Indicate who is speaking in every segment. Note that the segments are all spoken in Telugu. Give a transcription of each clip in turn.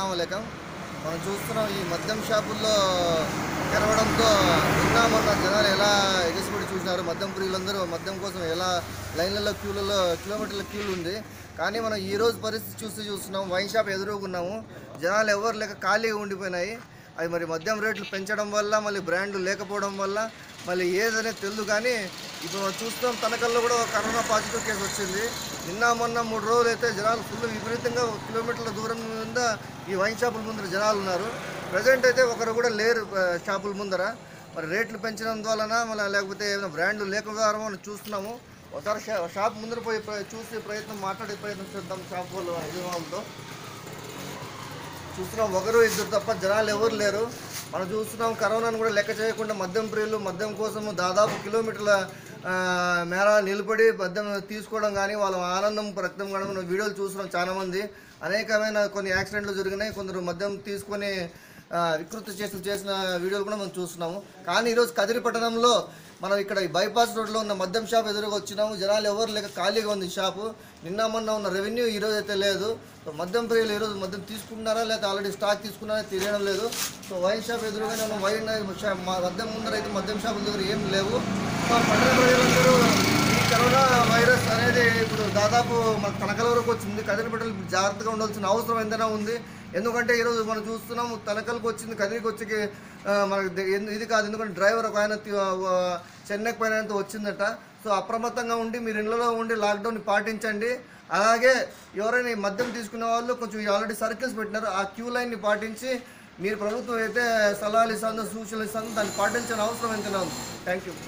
Speaker 1: అస్సలం మనం చూస్తున్నాం ఈ మద్యం షాపుల్లో తెరవడంతో నిన్న మొన్న జనాలు ఎలా ఎగసిపడి చూసినారు మద్యం ప్రియులందరూ మద్యం కోసం ఎలా లైన్లలో క్యూలలో కిలోమీటర్ల క్యూలు ఉంది కానీ మనం ఈ రోజు పరిస్థితి చూసి చూస్తున్నాం వైన్ షాప్ ఎదురుగున్నాము జనాలు ఎవరు లేక ఖాళీగా ఉండిపోయినాయి అది మరి మద్యం రేట్లు పెంచడం వల్ల మళ్ళీ బ్రాండ్లు లేకపోవడం వల్ల మళ్ళీ ఏదనేది తెలియదు కానీ ఇప్పుడు మనం చూస్తున్నాం తనకల్లో కూడా ఒక కరోనా పాజిటివ్ కేసు వచ్చింది నిన్న మొన్న మూడు రోజులు అయితే జనాలు ఫుల్ విపరీతంగా ఒక కిలోమీటర్ల దూరం మీద ఈ వైన్ షాపుల ముందర జనాలు ఉన్నారు ప్రజెంట్ అయితే ఒకరు కూడా లేరు ఆ, షాపుల ముందర మరి రేట్లు పెంచడం వలన మళ్ళీ లేకపోతే ఏమైనా బ్రాండ్లు లేకపోవడం మనం చూస్తున్నాము ఒకసారి షా- షాప్ ముందర పోయి ప్ర- చూసే ప్రయత్నం మాట్లాడే ప్రయత్నం చేద్దాం షాప్ వాళ్ళు యజమానులతో చూస్తున్నాం ఒకరు ఇద్దరు తప్ప జనాలు ఎవరు లేరు మనం చూస్తున్నాం కరోనాను కూడా లెక్క చేయకుండా మద్యం ప్రియులు మద్యం కోసం దాదాపు కిలోమీటర్ల ఆ, మేర నిలబడి మద్యం తీసుకోవడం కానీ వాళ్ళ ఆనందం వ్యక్తం కావడం మనం వీడియోలు చూస్తున్నాం చాలామంది అనేకమైన కొన్ని యాక్సిడెంట్లు జరిగినాయి కొందరు మద్యం తీసుకొని ఆ, వికృతి చేసిన చేసిన వీడియోలు కూడా మనం చూస్తున్నాము కానీ ఈరోజు కదిరి పట్టణంలో మనం ఇక్కడ ఈ బైపాస్ రోడ్లో ఉన్న మద్యం షాప్ ఎదురుగా వచ్చినాము జనాలు ఎవరు లేక ఖాళీగా ఉంది ఈ షాపు నిన్న మొన్న ఉన్న రెవెన్యూ ఈ రోజు అయితే లేదు సో మద్యం ప్రియులు ఈరోజు మద్యం తీసుకున్నారా లేకపోతే ఆల్రెడీ స్టాక్ తీసుకున్నారా తెలియడం లేదు సో వైన్ షాప్ ఎదురుగానే ఉన్న వైన్ షాప్ మా మద్యం ముందర అయితే మద్యం షాపుల దగ్గర ఏం లేవు సో పట్టణ ప్రజలందరూ ఈ కరోనా వైరస్ అనేది ఇప్పుడు దాదాపు మన తనకల వరకు వచ్చింది కదిరిపట్టలు ఇప్పుడు జాగ్రత్తగా ఉండాల్సిన అవసరం ఎంతైనా ఉంది ఎందుకంటే ఈరోజు మనం చూస్తున్నాం తనకలకు వచ్చింది కదిరికి వచ్చి ఆ, మనకు ది- ఎందు- ఇది కాదు ఎందుకంటే డ్రైవర్ ఒక ఆయన తి- ఆ, చెన్నైకి పైన వచ్చిందట సో అప్రమత్తంగా ఉండి మీరు ఇళ్ళలో ఉండి లాక్డౌన్ పాటించండి అలాగే ఎవరైనా ఈ మద్యం తీసుకునే వాళ్ళు కొంచెం ఆల్రెడీ సర్కిల్స్ పెట్టినారు ఆ క్యూ లైన్ని పాటించి మీరు ప్రభుత్వం అయితే సలహాలు ఇస్తుందో సూచనలు ఇస్తుందో దాన్ని పాటించిన అవసరం ఎంతైనా ఉంది థ్యాంక్ యూ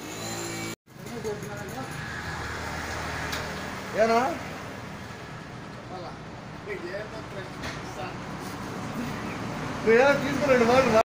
Speaker 1: ఏనా నువ్వు ఏమైనా తీసుకురండి మాట